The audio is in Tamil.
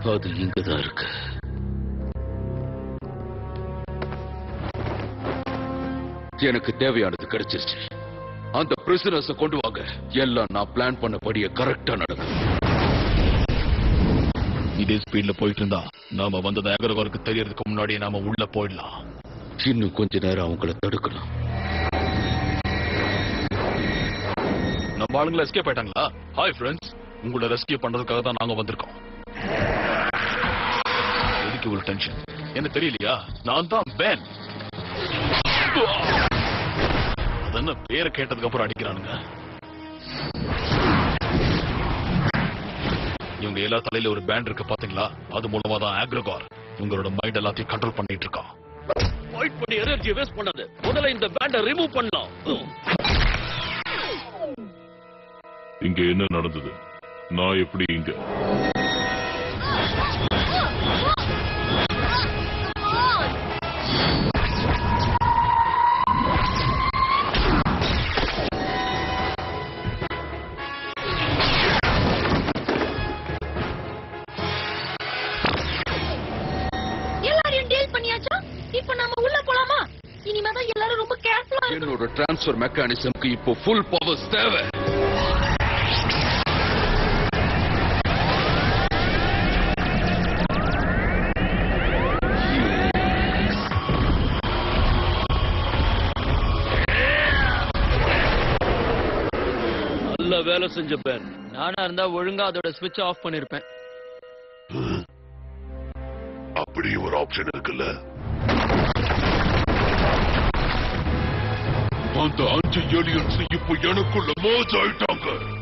அது இங்கதான் இருக்கு எனக்கு தேவையானது கிடைச்சிருச்சு அந்த பிரிசனர்ஸ கொண்டு வாங்க எல்லாம் நான் பிளான் பண்ணபடியே கரெக்டா நடக்கும் இதே ஸ்பீட்ல போயிட்டு இருந்தா நாம வந்தது அகரகருக்கு தெரியறதுக்கு முன்னாடியே நாம உள்ள போயிடலாம் இன்னும் கொஞ்ச நேரம் அவங்கள தடுக்கணும் நம்ம ஆளுங்களை எஸ்கேப் ஆயிட்டாங்களா ஹாய் ஃப்ரெண்ட்ஸ் உங்களை ரெஸ்கியூ பண்றதுக்காக தான் நாங்க வந்திருக்கோம் எதுக்கு ஒரு டென்ஷன் என்ன தெரியலையா நான் தான் பேன் அது என்ன பேரை கேட்டதுக்கு அப்புறம் அடிக்கிறானுங்க இவங்க எல்லா தலையில ஒரு பேண்ட் இருக்கு பாத்தீங்களா அது மூலமா தான் ஆக்ரகார் இவங்களோட மைண்ட் எல்லாத்தையும் கண்ட்ரோல் பண்ணிட்டு இருக்கான் ஃபைட் பண்ணி எனர்ஜி வேஸ்ட் பண்ணாது முதல்ல இந்த பேண்டை ரிமூவ் பண்ணலாம் இங்க என்ன நடந்தது நான் எப்படி இங்க எல்லாரையும் டீல் பண்ணியாச்சா இப்போ நாம உள்ள போலாமா இனிமே தான் எல்லாரும் ரொம்ப கேர்ஃபுல்லா இருக்கணும் என்னோட டிரான்ஸ்ஃபர் மெக்கானிசம்க்கு இப்போ ஃபுல் பவர்ஸ் தேவை நல்ல வேலை செஞ்ச பேன் நானா இருந்தா ஒழுங்கா அதோட ஸ்விட்ச் ஆஃப் பண்ணிருப்பேன் அப்படி ஒரு ஆப்ஷன் இருக்குல்ல அந்த அஞ்சு ஏலியன்ஸ் இப்போ எனக்குள்ள மோஜ் ஆயிட்டாங்க